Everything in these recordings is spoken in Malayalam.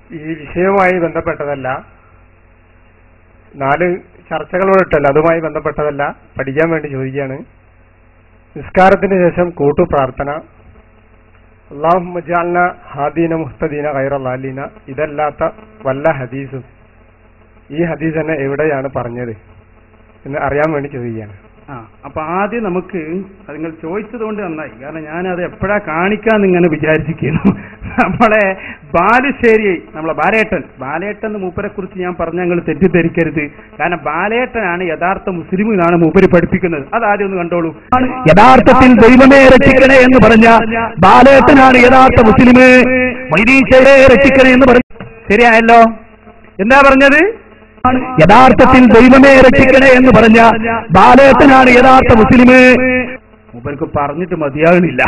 ഈ വിഷയവുമായി ബന്ധപ്പെട്ടതല്ല നാല് ചർച്ചകളോടിട്ടല്ല അതുമായി ബന്ധപ്പെട്ടതല്ല പഠിക്കാൻ വേണ്ടി ചോദിക്കുകയാണ് നിസ്കാരത്തിന് ശേഷം കൂട്ടു പ്രാർത്ഥന അള്ളാഹുമജാലിന ഹാദീന മുഹ്തദീന ഖൈറല്ലാലീന ഇതല്ലാത്ത വല്ല ഹദീസും ഈ ഹദീസ് തന്നെ എവിടെയാണ് പറഞ്ഞത് എന്ന് അറിയാൻ വേണ്ടി ചോദിക്കുകയാണ് ആ അപ്പൊ ആദ്യം നമുക്ക് അത് നിങ്ങൾ ചോദിച്ചത് കൊണ്ട് നന്നായി കാരണം ഞാൻ അത് എപ്പോഴാ കാണിക്കാന്ന് ഇങ്ങനെ വിചാരിച്ചിരിക്കുന്നു നമ്മളെ ബാലുശ്ശേരി നമ്മളെ ബാലേട്ടൻ ബാലേട്ടൻ മൂപ്പരെ കുറിച്ച് ഞാൻ പറഞ്ഞ ഞങ്ങൾ തെറ്റിദ്ധരിക്കരുത് കാരണം ബാലേട്ടനാണ് യഥാർത്ഥ മുസ്ലിം എന്നാണ് മൂപ്പര് പഠിപ്പിക്കുന്നത് അത് ആദ്യം ഒന്ന് കണ്ടോളൂ യഥാർത്ഥത്തിൽ ദൈവമേ രക്ഷിക്കണേ എന്ന് പറഞ്ഞ ബാലേട്ടനാണ് യഥാർത്ഥ മുസ്ലിം മൈരീശയെ രക്ഷിക്കണേ എന്ന് പറഞ്ഞ ശരിയായല്ലോ എന്താ പറഞ്ഞത് യഥാർത്ഥത്തിൽ ദൈവമേ രക്ഷിക്കണേ എന്ന് പറഞ്ഞ ബാലേട്ടനാണ് യഥാർത്ഥ മുസ്ലിം മൂപ്പർക്ക് പറഞ്ഞിട്ട് മതിയാകുന്നില്ല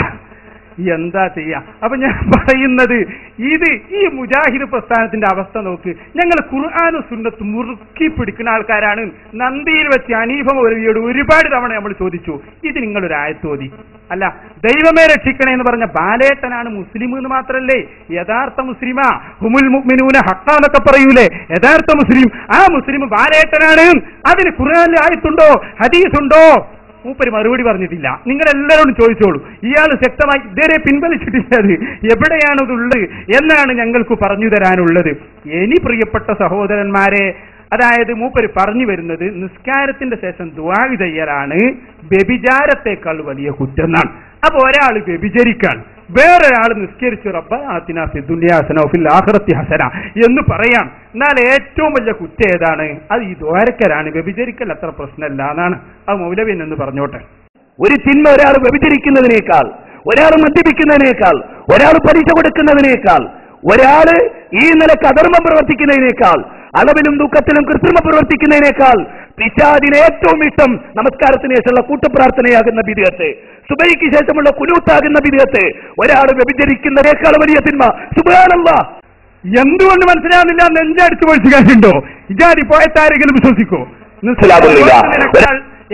എന്താ ചെയ്യാ അപ്പൊ ഞാൻ പറയുന്നത് ഇത് ഈ മുജാഹിദ് പ്രസ്ഥാനത്തിന്റെ അവസ്ഥ നോക്ക് ഞങ്ങൾ ഖുർആാനും സുന്നത്ത് മുറുക്കി പിടിക്കുന്ന ആൾക്കാരാണ് നന്ദിയിൽ വെച്ച് അനീഫ മൗലവിയോട് ഒരുപാട് തവണ നമ്മൾ ചോദിച്ചു ഇത് നിങ്ങളൊരു ആയത്തോതി അല്ല ദൈവമേ രക്ഷിക്കണേ എന്ന് പറഞ്ഞ ബാലേട്ടനാണ് മുസ്ലിം എന്ന് മാത്രല്ലേ യഥാർത്ഥ മുസ്ലിമാ ഹുമുൽ മുഅ്മിനൂന ഹക്കാന്നൊക്കെ പറയൂലേ യഥാർത്ഥ മുസ്ലിം ആ മുസ്ലിം ബാലേട്ടനാണ് അതിന് ഖുർആാനിൽ ആയത്തുണ്ടോ ഹദീസുണ്ടോ മൂപ്പര് മറുപടി പറഞ്ഞിട്ടില്ല നിങ്ങൾ എല്ലാവരോടും ചോദിച്ചോളൂ ഇയാൾ ശക്തമായി ഇതുവരെ പിൻവലിച്ചിട്ടില്ല അത് എവിടെയാണ് ഇതുള്ളത് എന്നാണ് ഞങ്ങൾക്ക് പറഞ്ഞു തരാനുള്ളത് ഇനി പ്രിയപ്പെട്ട സഹോദരന്മാരെ അതായത് മൂപ്പര് പറഞ്ഞു വരുന്നത് നിസ്കാരത്തിന്റെ ശേഷം ദുവാഗ് ചെയ്യലാണ് വ്യഭിചാരത്തെക്കാൾ വലിയ കുറ്റം എന്നാണ് അപ്പൊ ഒരാൾ വ്യഭിചരിക്കാൻ വേറൊരാൾ നിസ്കരിച്ചു റബ്ബ ആത്തിന ഫി ദുനിയാ ഹസന ഫിൽ ആഖിറത്തി ഹസന എന്ന് പറയാം എന്നാൽ ഏറ്റവും വലിയ കുറ്റം ഏതാണ് അത് ഈ ദ്വാരക്കരാണ് വ്യഭിചരിക്കൽ അത്ര പ്രശ്നമല്ല എന്നാണ് അത് മൗലവ്യൻ എന്ന് പറഞ്ഞോട്ടെ ഒരു ചിന്മ ഒരാൾ വ്യഭിചരിക്കുന്നതിനേക്കാൾ ഒരാൾ മദ്യപിക്കുന്നതിനേക്കാൾ ഒരാൾ പലിശ കൊടുക്കുന്നതിനേക്കാൾ ഒരാള് ഈ നിലക്ക് അധർമ്മം പ്രവർത്തിക്കുന്നതിനേക്കാൾ അളവിലും ദുഃഖത്തിലും കൃത്രിമം പ്രവർത്തിക്കുന്നതിനേക്കാൾ പിശാദിന് ഏറ്റവും ഇഷ്ടം നമസ്കാരത്തിന് ശേഷമുള്ള കൂട്ടപ്രാർത്ഥനയാകുന്ന വിധേയത്തെ സുബൈക്ക് ശേഷമുള്ള കുലൂത്താകുന്ന വിധേയത്തെ ഒരാൾ വ്യഭിചരിക്കുന്നതിനേക്കാൾ വലിയ തിന്മ സുബാനല്ല എന്തുകൊണ്ട് മനസ്സിലാവുന്നില്ല നെഞ്ചടിച്ചു പൊളിച്ചുകാരുണ്ടോ ഇജാതി പോയത്താരെങ്കിലും വിശ്വസിക്കോ മനസ്സിലാവുന്നില്ല. നിനക്കാൾ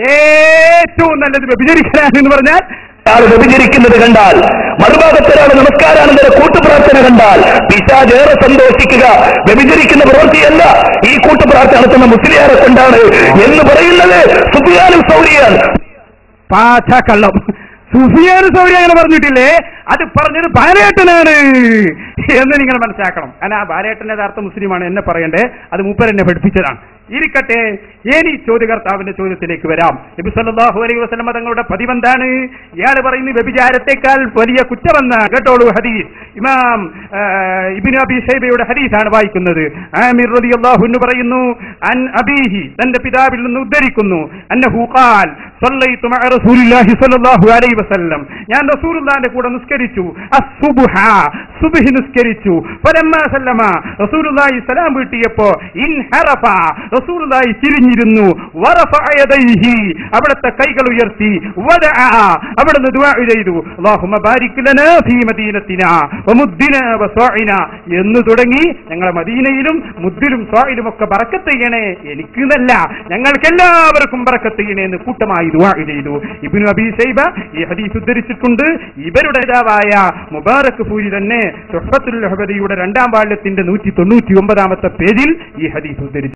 ഏറ്റവും നല്ലത് വ്യഭിചരിക്കലാണെന്ന് പറഞ്ഞാൽ ഒരാൾ വ്യഭിചരിക്കുന്നത് കണ്ടാൽ മറുഭാഗത്ത് ഒരാൾ നമസ്കാരാനന്തര കൂട്ടുപ്രാർത്ഥന കണ്ടാൽ പിശാജ് ഏറെ സന്തോഷിക്കുക വ്യഭിചരിക്കുന്ന പ്രവൃത്തിയല്ല ഈ കൂട്ടുപ്രാർത്ഥന നടത്തുന്ന മുസ്ലിയാരെ കൊണ്ടാണ് എന്ന് പറയുന്നത് സുഫിയാനും സൗരിയാണ് പാച്ച കള്ളം സുഫിയാൻ സൗരി അങ്ങനെ പറഞ്ഞിട്ടില്ലേ അത് പറഞ്ഞത് ബാലേട്ടനാണ് എന്ന് നിങ്ങൾ മനസ്സിലാക്കണം കാരണം ആ ബാലേട്ടൻ യഥാർത്ഥ മുസ്ലിമാണ് എന്നെ പറയണ്ടേ അത് മൂപ്പർ എന്നെ പഠിപ്പിച്ചതാണ് ഇരിക്കട്ടെ ഇനി ചോദ്യകർത്താവിന്റെ ചോദ്യത്തിലേക്ക് വരാം നബി സല്ലല്ലാഹു അലൈഹി വസല്ലം തങ്ങളുടെ പതിവെന്താണ് ഇയാൾ പറയുന്നു വ്യഭിചാരത്തെക്കാൾ വലിയ കുറ്റമെന്ന് കേട്ടോളൂ ഹദീസ് ഇമാം ആ, ഇബ്നു അബി ഷൈബയുടെ ഹദീസാണ് വായിക്കുന്നത് ആമിർ റളിയല്ലാഹു അൻഹു പറയുന്നു അൻ അബീഹി തന്റെ പിതാവിൽ നിന്ന് ഉദ്ധരിക്കുന്നു അന്നഹു ഖാൽ സല്ലൈതു മഅ റസൂലില്ലാഹി സ്വല്ലല്ലാഹു അലൈഹി വസല്ലം ഞാൻ റസൂലുള്ളാഹിന്റെ കൂടെ നിസ്കരിച്ചു അസ്സുബ്ഹ സുബ്ഹി നിസ്കരിച്ചു ഫലമ്മാ സല്ലമ റസൂലുള്ളാഹി സലാം വീട്ടിയപ്പോ ഇൻഹറഫ റസൂലുള്ളാഹി തിരിഞ്ഞിരുന്നു വറഫഅ യദൈഹി അവിടുത്തെ കൈകൾ ഉയർത്തി വദഅ അവിടുന്ന് ദുആ ചെയ്തു അല്ലാഹുമ്മ ബാരിക് ലനാ ഫീ മദീനത്തിനാ വമുദ്ദിനാ വസ്വാഇന എന്ന് തുടങ്ങി ഞങ്ങളെ മദീനയിലും മുദ്ദിലും സ്വായിലും ഒക്കെ ബറക്കത്ത് ചെയ്യണേ എനിക്ക് എന്നല്ല ഞങ്ങൾക്ക് എല്ലാവർക്കും ബറക്കത്ത് ചെയ്യണേ എന്ന് കൂട്ടമായി ദുആ ചെയ്തു ഇബ്നു അബീ ശൈബ ഈ ഹദീസ് ഉദ്ധരിച്ചിട്ടുണ്ട് ഇവരുടെ നേതാവായ മുബാറക് പൂരി തന്നെ സുഹ്ഫത്തുൽ ഹബദിയുടെ രണ്ടാം വാള്യത്തിന്റെ നൂറ്റി തൊണ്ണൂറ്റി ഒമ്പതാമത്തെ പേജിൽ ഈ ഹദീസ് ഉദ്ധരിച്ചു